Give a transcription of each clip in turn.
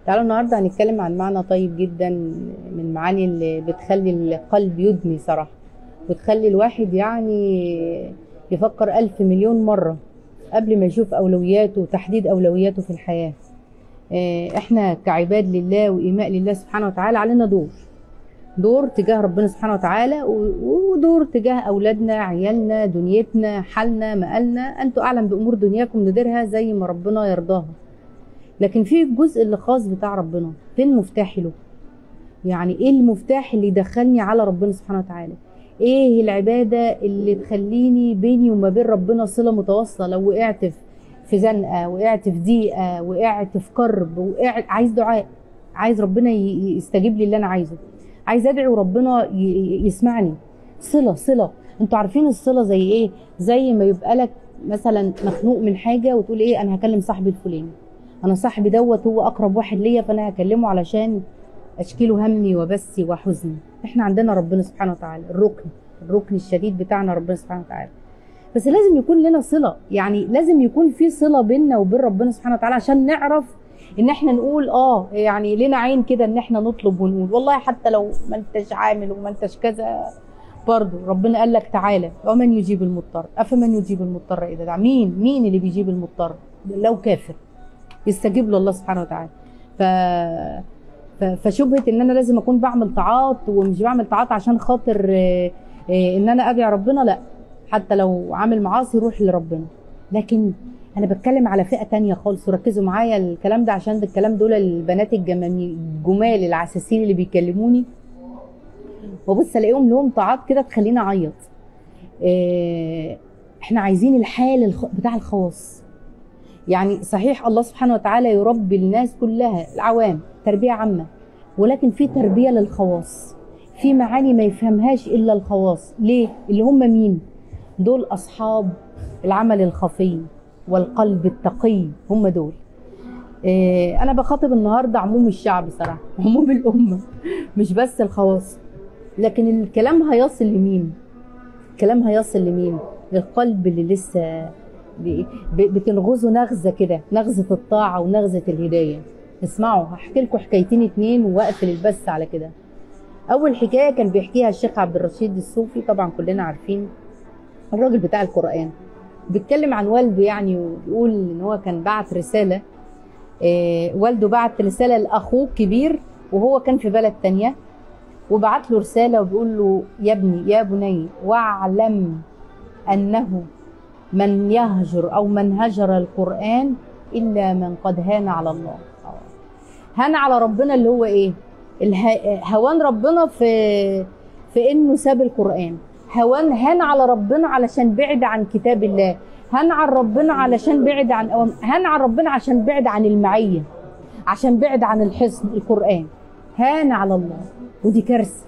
تعالوا النهارده هنتكلم عن معنى طيب جدا من المعاني اللي بتخلي القلب يدمي صراحه وتخلي الواحد يعني يفكر ألف مليون مرة قبل ما يشوف أولوياته وتحديد أولوياته في الحياة آه، احنا كعباد لله وإيماء لله سبحانه وتعالى علينا دور دور تجاه ربنا سبحانه وتعالى و- ودور تجاه أولادنا عيالنا دنيتنا حالنا مقالنا أنتوا أعلم بأمور دنياكم نديرها زي ما ربنا يرضاها لكن في الجزء اللي خاص بتاع ربنا فين مفتاحي له يعني ايه المفتاح اللي يدخلني على ربنا سبحانه وتعالى ايه العباده اللي تخليني بيني وما بين ربنا صله متواصله لو وقعت في- في زنقه وقعت في ضيقه وقعت في كرب وقعت عايز دعاء عايز ربنا ي- يستجيب لي اللي انا عايزه عايز ادعي وربنا ي- ي- يسمعني صله صله انتوا عارفين الصله زي ايه زي ما يبقى لك مثلا مخنوق من حاجه وتقول ايه انا هكلم صاحبي الفلاني انا صاحبي دوت هو اقرب واحد ليا فانا هكلمه علشان اشكي له همي وبثي وحزني احنا عندنا ربنا سبحانه وتعالى الركن الركن الشديد بتاعنا ربنا سبحانه وتعالى بس لازم يكون لنا صله يعني لازم يكون في صله بيننا وبين ربنا سبحانه وتعالى عشان نعرف ان احنا نقول اه يعني لنا عين كده ان احنا نطلب ونقول والله حتى لو ما انتش عامل وما انتش كذا برضه ربنا قال لك تعالى ومن يجيب المضطر افمن يجيب المضطر اذا دعا مين مين اللي بيجيب المضطر لو كافر يستجيب له الله سبحانه وتعالى ف ف- فشبهه ان انا لازم اكون بعمل طاعات ومش بعمل طاعات عشان خاطر آه، آه، ان انا ادعي ربنا لا حتى لو عامل معاصي روح لربنا لكن انا بتكلم على فئه تانية خالص وركزوا معايا الكلام ده عشان ده الكلام دول البنات الجمامي- الجمال العساسين اللي بيكلموني وبص الاقيهم لهم طاعات كده تخليني اعيط آه، احنا عايزين الحال الخ- بتاع الخواص يعني صحيح الله سبحانه وتعالى يربي الناس كلها العوام تربية عامة ولكن في تربية للخواص في معاني ما يفهمهاش إلا الخواص ليه؟ اللي هم مين؟ دول أصحاب العمل الخفي والقلب التقي هم دول إيه أنا بخاطب النهاردة عموم الشعب صراحة عموم الأمة مش بس الخواص لكن الكلام هيصل لمين؟ الكلام هيصل لمين؟ للقلب اللي لسه ب- ب- بتنغزه نغزه كده نغزه الطاعه ونغزه الهدايه اسمعوا هحكي لكم حكايتين اتنين واقفل البث على كده اول حكايه كان بيحكيها الشيخ عبد الرشيد الصوفي طبعا كلنا عارفين الراجل بتاع القران بيتكلم عن والده يعني ويقول ان هو كان بعت رساله آه، والده بعت رساله لاخوه كبير وهو كان في بلد تانية وبعت له رساله وبيقول له يا ابني يا بني واعلم انه من يهجر او من هجر القران الا من قد هان على الله هان على ربنا اللي هو ايه اله- هوان ربنا في في انه ساب القران هوان هان على ربنا علشان بعد عن كتاب الله هان على ربنا علشان بعد عن أوام- هان على ربنا عشان بعد عن المعيه عشان بعد عن الحصن القران هان على الله ودي كارثه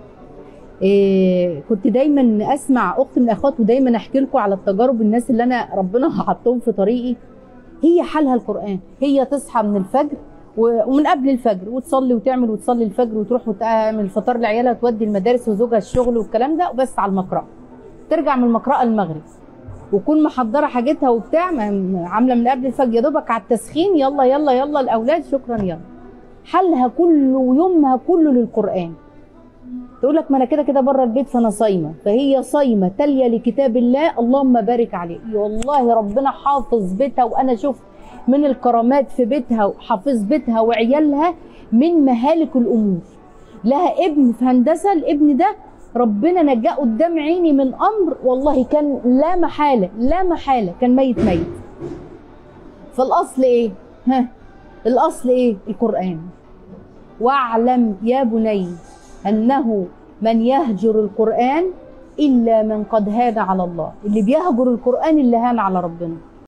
إيه كنت دايما اسمع اخت من الاخوات ودايما احكي لكم على التجارب الناس اللي انا ربنا حطهم في طريقي هي حالها القران هي تصحى من الفجر و- ومن قبل الفجر وتصلي وتعمل وتصلي الفجر وتروح وتعمل فطار لعيالها وتودي المدارس وزوجها الشغل والكلام ده وبس على المقرأة ترجع من المقرأة المغرب وكون محضره حاجتها وبتاع ما- عامله من قبل الفجر يا دوبك على التسخين يلا يلا يلا الاولاد شكرا يلا حلها كله ويومها كله للقران تقول لك ما انا كده كده بره البيت فانا صايمه فهي صايمه تاليه لكتاب الله اللهم بارك عليه والله ربنا حافظ بيتها وانا شفت من الكرامات في بيتها وحافظ بيتها وعيالها من مهالك الامور لها ابن في هندسه الابن ده ربنا نجاه قدام عيني من امر والله كان لا محاله لا محاله كان ميت ميت فالاصل ايه ها الاصل ايه القران واعلم يا بني انه من يهجر القران الا من قد هان على الله اللي بيهجر القران اللي هان على ربنا